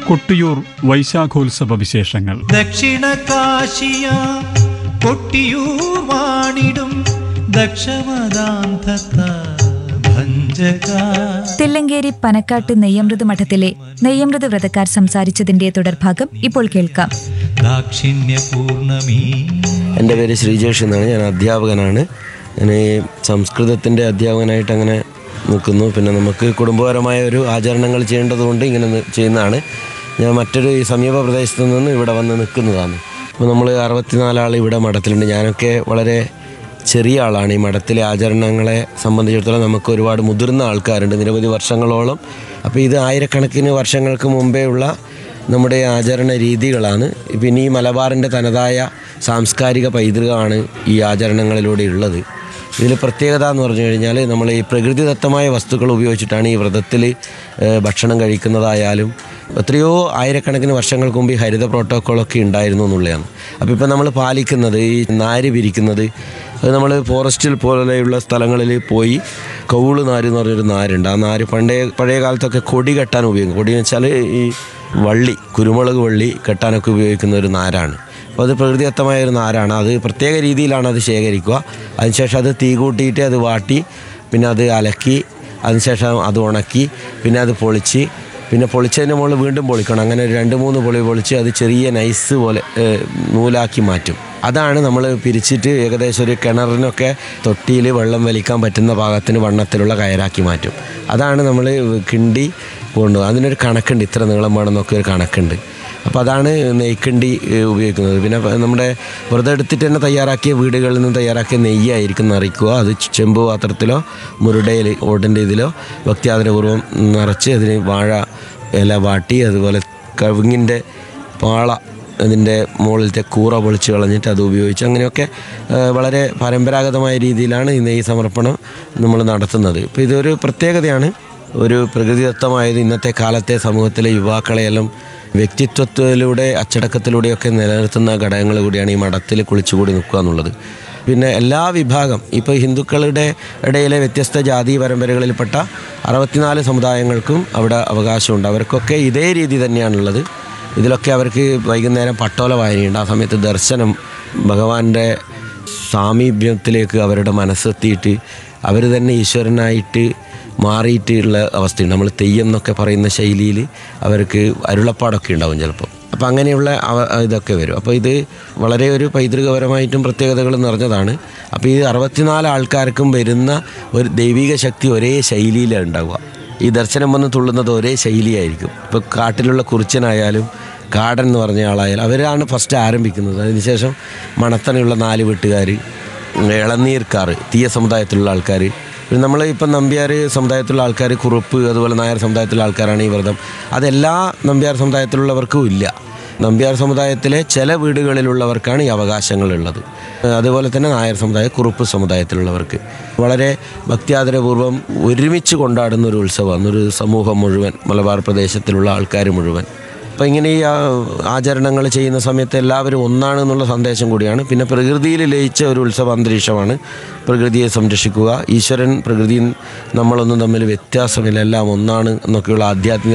കൊട്ടിയൂർ വൈശാഖോത്സവ വിശേഷങ്ങൾ ദക്ഷിണ കാശിയ കൊട്ടിയൂർ വാണിടും ദക്ഷമദാന്തത്ത ഭഞ്ജക തില്ലങ്കേരി പനക്കാട്ട് നെയ്യമൃത് മഠത്തിലെ നെയ്യമൃത് വ്രതക്കാർ സംസാരിച്ചതിന്റെ തുടർഭാഗം ഇപ്പോൾ കേൾക്കാം ദാക്ഷിണ്യ പൂർണമീ എൻ്റെ പേര് ശ്രീജേഷ് എന്നാണ് ഞാൻ അധ്യാപകനാണ് ഞാൻ ഈ സംസ്കൃതത്തിൻ്റെ അധ്യാപകനായിട്ട് അങ്ങനെ നിൽക്കുന്നു പിന്നെ നമുക്ക് കുടുംബപരമായ ഒരു ആചരണങ്ങൾ ചെയ്യേണ്ടതുകൊണ്ട് ഇങ്ങനെ നി- ചെയ്യുന്നതാണ് ഞാൻ മറ്റൊരു ഈ സമീപ പ്രദേശത്ത് നിന്ന് ഇവിടെ വന്ന് നിൽക്കുന്നതാണ് അപ്പോൾ നമ്മൾ അറുപത്തിനാലാൾ ഇവിടെ മഠത്തിലുണ്ട് ഞാനൊക്കെ വളരെ ചെറിയ ആളാണ് ഈ മഠത്തിലെ ആചരണങ്ങളെ സംബന്ധിച്ചിടത്തോളം നമുക്ക് ഒരുപാട് മുതിർന്ന ആൾക്കാരുണ്ട് നിരവധി വർഷങ്ങളോളം അപ്പോൾ ഇത് ആയിരക്കണക്കിന് വർഷങ്ങൾക്ക് മുമ്പേ ഉള്ള നമ്മുടെ ആചരണ രീതികളാണ് പിന്നെ ഈ മലബാറിൻ്റെ തനതായ സാംസ്കാരിക പൈതൃകമാണ് ഈ ആചരണങ്ങളിലൂടെ ഉള്ളത് ഇതിൽ പ്രത്യേകത എന്ന് പറഞ്ഞു കഴിഞ്ഞാൽ നമ്മൾ ഈ പ്രകൃതിദത്തമായ വസ്തുക്കൾ ഉപയോഗിച്ചിട്ടാണ് ഈ വ്രതത്തിൽ ഏഹ്, ഭക്ഷണം കഴിക്കുന്നതായാലും എത്രയോ ആയിരക്കണക്കിന് വർഷങ്ങൾക്ക് മുമ്പ് ഈ ഹരിത പ്രോട്ടോക്കോളൊക്കെ ഉണ്ടായിരുന്നു എന്നുള്ളതാണ് അപ്പോൾ ഇപ്പം നമ്മൾ പാലിക്കുന്നത് ഈ നാര് പിരിക്കുന്നത് അത് നമ്മൾ ഫോറസ്റ്റിൽ പോലെയുള്ള സ്ഥലങ്ങളിൽ പോയി കൗള് നാര് എന്ന് പറഞ്ഞൊരു നാരുണ്ട് ആ നാര് പണ്ടേ പഴയ കാലത്തൊക്കെ കൊടി കെട്ടാൻ ഉപയോഗിക്കും കൊടി എന്ന് വെച്ചാൽ ഈ വള്ളി കുരുമുളക് വള്ളി കെട്ടാനൊക്കെ ഉപയോഗിക്കുന്ന ഒരു നാരാണ് അപ്പോൾ അത് പ്രകൃതിദത്തമായ ഒരു നാരാണ് അത് പ്രത്യേക രീതിയിലാണ് അത് ശേഖരിക്കുക അതിനുശേഷം അത് തീ കൂട്ടിയിട്ട് അത് വാട്ടി പിന്നെ അത് അലക്കി അതിനുശേഷം അത് ഉണക്കി പിന്നെ അത് പൊളിച്ച് പിന്നെ പൊളിച്ചതിൻ്റെ മുകളിൽ വീണ്ടും പൊളിക്കണം അങ്ങനെ ഒരു രണ്ട് മൂന്ന് പൊളി പൊളിച്ച് അത് ചെറിയ നൈസ് പോലെ ഏഹ്, നൂലാക്കി മാറ്റും അതാണ് നമ്മൾ പിരിച്ചിട്ട് ഏകദേശം ഒരു കിണറിനൊക്കെ തൊട്ടിയിൽ വെള്ളം വലിക്കാൻ പറ്റുന്ന പാകത്തിന് വണ്ണത്തിലുള്ള കയറാക്കി മാറ്റും അതാണ് നമ്മൾ കിണ്ടി കൊണ്ടുപോകും അതിനൊരു കണക്കുണ്ട് ഇത്ര നീളം വേണമെന്നൊക്കെ ഒരു കണക്കുണ്ട് അപ്പോൾ അതാണ് നെയ്ക്കണ്ടി ഏഹ്, ഉപയോഗിക്കുന്നത് പിന്നെ പ- നമ്മുടെ വെറുതെ എടുത്തിട്ട് തന്നെ തയ്യാറാക്കിയ വീടുകളിൽ നിന്ന് തയ്യാറാക്കിയ നെയ്യായിരിക്കും നിറയ്ക്കുക അത് ചെമ്പ് പാത്രത്തിലോ മുരുടയിൽ ഓടിൻ്റെ ഇതിലോ ഭക്തിയാദരപൂർവ്വം നിറച്ച് അതിന് വാഴ ഇല വാട്ടി അതുപോലെ കവുങ്ങിൻ്റെ പാള അതിൻ്റെ മുകളിലത്തെ കൂറ പൊളിച്ച് കളഞ്ഞിട്ട് അത് ഉപയോഗിച്ച് അങ്ങനെയൊക്കെ ഏഹ്, വളരെ പരമ്പരാഗതമായ രീതിയിലാണ് ഈ നെയ്യ് സമർപ്പണം നമ്മൾ നടത്തുന്നത് ഇപ്പോൾ ഇതൊരു പ്രത്യേകതയാണ് ഒരു പ്രകൃതിദത്തമായത് ഇന്നത്തെ കാലത്തെ സമൂഹത്തിലെ യുവാക്കളെയെല്ലാം വ്യക്തിത്വത്തിലൂടെ അച്ചടക്കത്തിലൂടെയൊക്കെ നിലനിർത്തുന്ന ഘടകങ്ങൾ കൂടിയാണ് ഈ മഠത്തിൽ കുളിച്ചുകൂടി നിൽക്കുക എന്നുള്ളത് പിന്നെ എല്ലാ വിഭാഗം ഇപ്പോൾ ഹിന്ദുക്കളുടെ ഇടയിലെ വ്യത്യസ്ത ജാതി പരമ്പരകളിൽപ്പെട്ട അറുപത്തിനാല് സമുദായങ്ങൾക്കും അവിടെ അവകാശമുണ്ട് അവർക്കൊക്കെ ഇതേ രീതി തന്നെയാണുള്ളത് ഇതിലൊക്കെ അവർക്ക് വൈകുന്നേരം പട്ടോല വായനയുണ്ട് ആ സമയത്ത് ദർശനം ഭഗവാന്റെ സാമീപ്യത്തിലേക്ക് അവരുടെ മനസ്സെത്തിയിട്ട് അവർ തന്നെ ഈശ്വരനായിട്ട് മാറിയിട്ടുള്ള അവസ്ഥയുണ്ട് നമ്മൾ തെയ്യം എന്നൊക്കെ പറയുന്ന ശൈലിയിൽ അവർക്ക് അരുളപ്പാടൊക്കെ ഉണ്ടാവും ചിലപ്പോൾ അപ്പോൾ അങ്ങനെയുള്ള അവ- ഇതൊക്കെ വരും അപ്പോൾ ഇത് വളരെ ഒരു പൈതൃകപരമായിട്ടും പ്രത്യേകതകൾ നിറഞ്ഞതാണ് അപ്പോൾ ഈ അറുപത്തിനാല് ആൾക്കാർക്കും വരുന്ന ഒരു ദൈവിക ശക്തി ഒരേ ശൈലിയിലാണ് ഉണ്ടാവുക ഈ ദർശനം വന്ന് തുള്ളുന്നത് ഒരേ ശൈലിയായിരിക്കും ഇപ്പോൾ കാട്ടിലുള്ള കുറിച്ചനായാലും കാടൻ എന്ന് പറഞ്ഞ ആളായാലും അവരാണ് ഫസ്റ്റ് ആരംഭിക്കുന്നത് അതിനുശേഷം മണത്തണയുള്ള നാല് വീട്ടുകാർ ഇളനീർക്കാർ തീയ സമുദായത്തിലുള്ള ആൾക്കാർ പിന്നെ നമ്മൾ ഇപ്പം നമ്പ്യാർ സമുദായത്തിലുള്ള ആൾക്കാർ കുറുപ്പ് അതുപോലെ നായർ സമുദായത്തിലുള്ള ആൾക്കാരാണ് ഈ വ്രതം അതെല്ലാ നമ്പ്യാർ സമുദായത്തിലുള്ളവർക്കും ഇല്ല നമ്പ്യാർ സമുദായത്തിലെ ചില വീടുകളിലുള്ളവർക്കാണ് ഈ അവകാശങ്ങളുള്ളത് അതുപോലെ തന്നെ നായർ സമുദായ കുറുപ്പ് സമുദായത്തിലുള്ളവർക്ക് വളരെ ഭക്തിയാദരപൂർവ്വം ഒരുമിച്ച് കൊണ്ടാടുന്ന ഒരു ഉത്സവമാണ് ഒരു സമൂഹം മുഴുവൻ മലബാർ പ്രദേശത്തിലുള്ള ആൾക്കാർ മുഴുവൻ അപ്പം ഇങ്ങനെ ഈ ആ, ആചരണങ്ങൾ ചെയ്യുന്ന സമയത്ത് എല്ലാവരും ഒന്നാണ് എന്നുള്ള സന്ദേശം കൂടിയാണ് പിന്നെ പ്രകൃതിയിൽ ലയിച്ച ഒരു ഉത്സവ അന്തരീക്ഷമാണ് പ്രകൃതിയെ സംരക്ഷിക്കുക ഈശ്വരൻ പ്രകൃതിയും നമ്മളൊന്നും തമ്മിൽ വ്യത്യാസമില്ല എല്ലാം ഒന്നാണ് എന്നൊക്കെയുള്ള ആധ്യാത്മിക